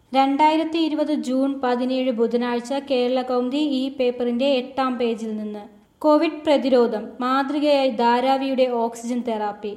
രണ്ടായിരത്തി ഇരുപത് ജൂൺ പതിനേഴ് ബുധനാഴ്ച കേരള കൗമുദി ഈ പേപ്പറിന്റെ എട്ടാം പേജിൽ നിന്ന് കോവിഡ് പ്രതിരോധം മാതൃകയായി ധാരാവിയുടെ ഓക്സിജൻ തെറാപ്പി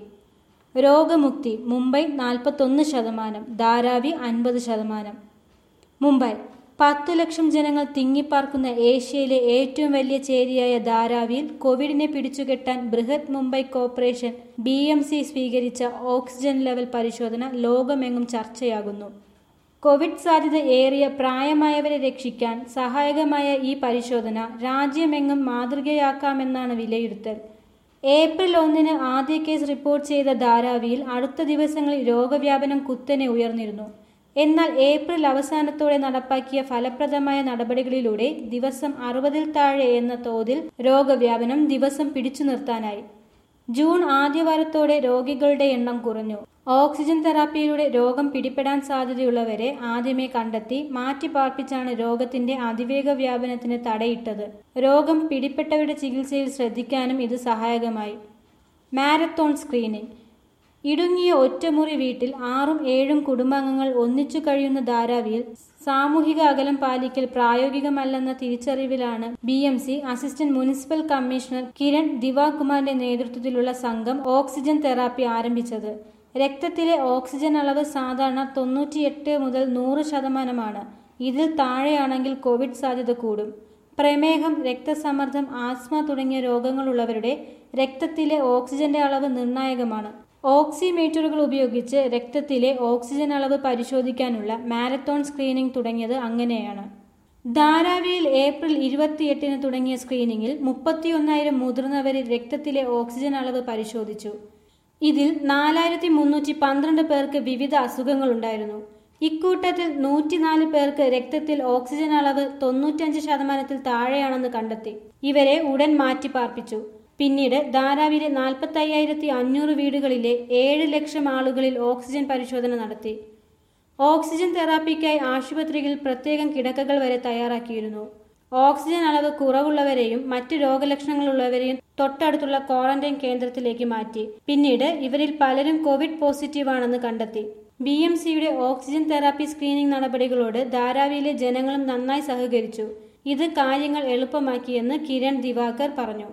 രോഗമുക്തി മുംബൈ നാൽപ്പത്തൊന്ന് ശതമാനം ധാരാവി അൻപത് ശതമാനം മുംബൈ പത്തു ലക്ഷം ജനങ്ങൾ തിങ്ങിപ്പാർക്കുന്ന ഏഷ്യയിലെ ഏറ്റവും വലിയ ചേരിയായ ധാരാവിയിൽ കോവിഡിനെ പിടിച്ചുകെട്ടാൻ Brihat Mumbai corporation B M C സ്വീകരിച്ച ഓക്സിജൻ ലെവൽ പരിശോധന ലോകമെങ്ങും ചർച്ചയാകുന്നു കോവിഡ് സാധ്യത ഏറിയ പ്രായമായവരെ രക്ഷിക്കാൻ സഹായകമായ ഈ പരിശോധന രാജ്യമെങ്ങും മാതൃകയാക്കാമെന്നാണ് വിലയിരുത്തൽ ഏപ്രിൽ ഒന്നിന് ആദ്യ കേസ് റിപ്പോർട്ട് ചെയ്ത ധാരാവിയിൽ അടുത്ത ദിവസങ്ങളിൽ രോഗവ്യാപനം കുത്തനെ ഉയർന്നിരുന്നു എന്നാൽ ഏപ്രിൽ അവസാനത്തോടെ നടപ്പാക്കിയ ഫലപ്രദമായ നടപടികളിലൂടെ ദിവസം അറുപതിൽ താഴെ എന്ന തോതിൽ രോഗവ്യാപനം ദിവസം പിടിച്ചു നിർത്താനായി ജൂൺ ആദ്യവാരത്തോടെ രോഗികളുടെ എണ്ണം കുറഞ്ഞു ഓക്സിജൻ തെറാപ്പിയിലൂടെ രോഗം പിടിപെടാൻ സാധ്യതയുള്ളവരെ ആദ്യമേ കണ്ടെത്തി മാറ്റിപ്പാർപ്പിച്ചാണ് രോഗത്തിന്റെ അതിവേഗ വ്യാപനത്തിന് തടയിട്ടത് രോഗം പിടിപെട്ടവരുടെ ചികിത്സയിൽ ശ്രദ്ധിക്കാനും ഇത് സഹായകമായി മാരത്തോൺ സ്ക്രീനിംഗ് ഇടുങ്ങിയ ഒറ്റമുറി വീട്ടിൽ ആറും ഏഴും കുടുംബാംഗങ്ങൾ ഒന്നിച്ചു കഴിയുന്ന ധാരാവിയിൽ സാമൂഹിക അകലം പാലിക്കൽ പ്രായോഗികമല്ലെന്ന തിരിച്ചറിവിലാണ് B M C assistant municipal commissioner Kiran ദിവാകുമാറിന്റെ നേതൃത്വത്തിലുള്ള സംഘം ഓക്സിജൻ തെറാപ്പി ആരംഭിച്ചത് രക്തത്തിലെ ഓക്സിജൻ അളവ് സാധാരണ തൊണ്ണൂറ്റിയെട്ട് മുതൽ നൂറ് ശതമാനമാണ് ഇതിൽ താഴെയാണെങ്കിൽ കോവിഡ് സാധ്യത കൂടും പ്രമേഹം രക്തസമ്മർദ്ദം ആസ്മ തുടങ്ങിയ രോഗങ്ങളുള്ളവരുടെ രക്തത്തിലെ ഓക്സിജന്റെ അളവ് നിർണായകമാണ് ഓക്സിമീറ്ററുകൾ ഉപയോഗിച്ച് രക്തത്തിലെ ഓക്സിജൻ അളവ് പരിശോധിക്കാനുള്ള മാരത്തോൺ സ്ക്രീനിംഗ് തുടങ്ങിയത് അങ്ങനെയാണ് ധാരാവിയിൽ ഏപ്രിൽ ഇരുപത്തിയെട്ടിന് തുടങ്ങിയ സ്ക്രീനിംഗിൽ മുപ്പത്തിയൊന്നായിരം മുതിർന്നവരിൽ രക്തത്തിലെ ഓക്സിജൻ അളവ് പരിശോധിച്ചു ഇതിൽ നാലായിരത്തി മുന്നൂറ്റി പന്ത്രണ്ട് പേർക്ക് വിവിധ അസുഖങ്ങളുണ്ടായിരുന്നു ഇക്കൂട്ടത്തിൽ നൂറ്റിനാല് പേർക്ക് രക്തത്തിൽ ഓക്സിജൻ അളവ് തൊണ്ണൂറ്റഞ്ച് ശതമാനത്തിൽ താഴെയാണെന്ന് കണ്ടെത്തി ഇവരെ ഉടൻ മാറ്റിപ്പാർപ്പിച്ചു പിന്നീട് ധാരാവിലെ നാൽപ്പത്തി അയ്യായിരത്തി അഞ്ഞൂറ് വീടുകളിലെ ഏഴ് ലക്ഷം ആളുകളിൽ ഓക്സിജൻ പരിശോധന നടത്തി ഓക്സിജൻ തെറാപ്പിക്കായി ആശുപത്രികളിൽ പ്രത്യേകം കിടക്കകൾ വരെ തയ്യാറാക്കിയിരുന്നു ഓക്സിജൻ അളവ് കുറവുള്ളവരെയും മറ്റു രോഗലക്ഷണങ്ങളുള്ളവരെയും തൊട്ടടുത്തുള്ള ക്വാറന്റൈൻ കേന്ദ്രത്തിലേക്ക് മാറ്റി പിന്നീട് ഇവരിൽ പലരും കോവിഡ് പോസിറ്റീവാണെന്ന് കണ്ടെത്തി ബി എം സിയുടെ ഓക്സിജൻ തെറാപ്പി സ്ക്രീനിംഗ് നടപടികളോട് ധാരാവിയിലെ ജനങ്ങളും നന്നായി സഹകരിച്ചു ഇത് കാര്യങ്ങൾ എളുപ്പമാക്കിയെന്ന് കിരൺ ദിവാകർ പറഞ്ഞു